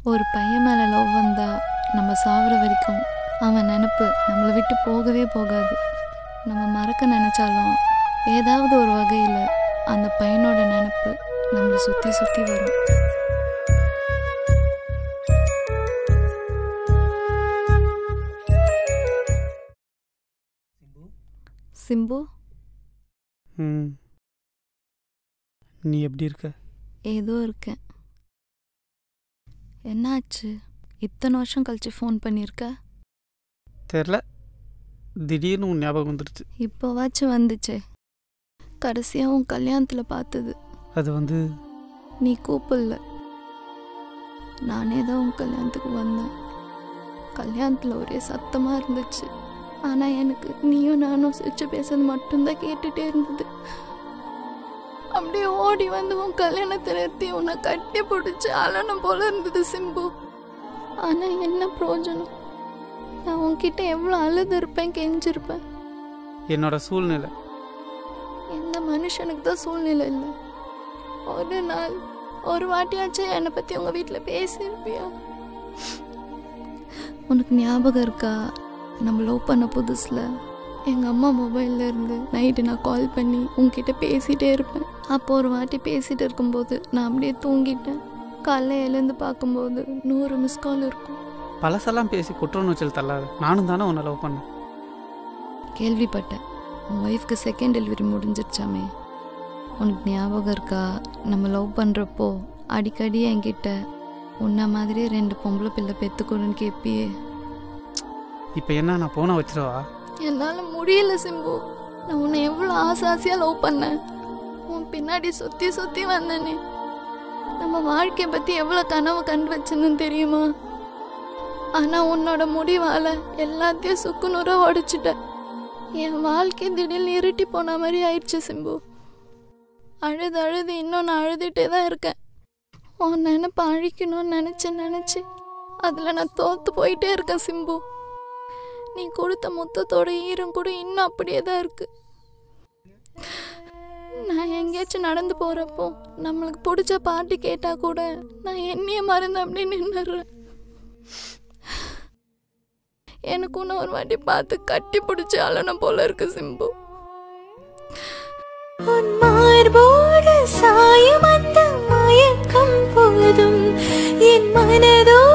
ஒரு பையன் மேலே லவ் வந்தா நம்ம சாவர வரைக்கும் அவன் நினப்பு நம்மளை விட்டு போகவே போகாது நம்ம மறக்க நினச்சாலும் ஏதாவது ஒரு வகையில் அந்த பையனோட நினப்பு நம்மளை சுற்றி சுற்றி வரும் சிம்பு ம் நீ எப்படி இருக்க ஏதோ இருக்கேன் என்னாச்சு இத்தனை வருஷம் கழிச்சு ஃபோன் பண்ணியிருக்க தெரில திடீர்னு உன் ஞாபகம் வந்துடுச்சு இப்போவாச்சும் வந்துச்சே கடைசியாக உன் கல்யாணத்தில் பார்த்தது அது வந்து நீ கூப்பிடல நானே தான் உன் கல்யாணத்துக்கு வந்தேன் கல்யாணத்தில் ஒரே சத்தமாக இருந்துச்சு ஆனால் எனக்கு நீயும் நானும் சிரிச்சு பேசுறது மட்டும்தான் கேட்டுட்டே இருந்தது அப்படியே ஓடி வந்து உன் கல்யாணத்தை நிறுத்தி உன்னை கட்டி பிடிச்சி அலனும் போல இருந்தது சிம்பு ஆனால் என்ன பிரயோஜனம் நான் உன்கிட்ட எவ்வளோ அழுது இருப்பேன் கெஞ்சிருப்பேன் என்னோட சூழ்நிலை எந்த மனுஷனுக்கு தான் சூழ்நிலை இல்லை ஒரு நாள் ஒரு வாட்டியாச்சும் என்னை பற்றி உங்கள் வீட்டில் பேசியிருப்பியா உனக்கு ஞாபகம் இருக்கா நம்ம லவ் பண்ண புதுசில் எங்கள் அம்மா மொபைல்ல இருந்து நைட்டு நான் கால் பண்ணி உங்ககிட்ட பேசிகிட்டே இருப்பேன் அப்போ ஒரு வாட்டி பேசிகிட்டு இருக்கும்போது நான் அப்படியே தூங்கிட்டேன் காலைல எழுந்து பார்க்கும்போது நூறு மிஸ் கால் இருக்கும் பழசெல்லாம் பேசி குற்றநூச்சல் தள்ளாது நானும் தானே உன்னை லவ் பண்ணேன் கேள்விப்பட்டேன் உன் ஒய்ஃப்க்கு செகண்ட் டெலிவரி முடிஞ்சிருச்சாமே உனக்கு ஞாபகம் இருக்கா நம்ம லவ் பண்ணுறப்போ அடிக்கடி என்கிட்ட உன்ன மாதிரி ரெண்டு பொம்பளை பிள்ளை பெற்றுக்கணும்னு கேட்பியே இப்போ என்ன நான் போன வச்சிருவா என்னால் முடியல சிம்பு நான் உன்னை எவ்வளோ ஆசை ஆசையாக லவ் பண்ணேன் உன் பின்னாடி சுற்றி சுற்றி வந்தேனே நம்ம வாழ்க்கையை பற்றி எவ்வளோ கனவு கண்டு வச்சிருந்தேன்னு தெரியுமா ஆனால் உன்னோட முடிவால் எல்லாத்தையும் சுக்குநூறாக உடைச்சிட்டேன் என் வாழ்க்கை திடீர்னு இருட்டி போன மாதிரி ஆயிடுச்சு சிம்பு அழுது அழுது இன்னும் நான் அழுதுகிட்டே தான் இருக்கேன் உன் நினப்ப அழிக்கணும்னு நினச்சி நினச்சி அதில் நான் தோற்று போயிட்டே இருக்கேன் சிம்பு நீ கொடுத்த முத்தத்தோட ஈரம் கூட இன்னும் அப்படியே தான் இருக்கு நான் எங்கேயாச்சும் நடந்து போகிறப்போ நம்மளுக்கு பிடிச்ச பாட்டு கேட்டால் கூட நான் என்னையே மறந்து அப்படியே நின்னுடுறேன் எனக்கு இன்னும் ஒரு வாட்டி பார்த்து கட்டி பிடிச்சி அழணும் போல இருக்கு சிம்பு உன் மார்போடு சாயும் அந்த மயக்கம் போதும் என் மனதோ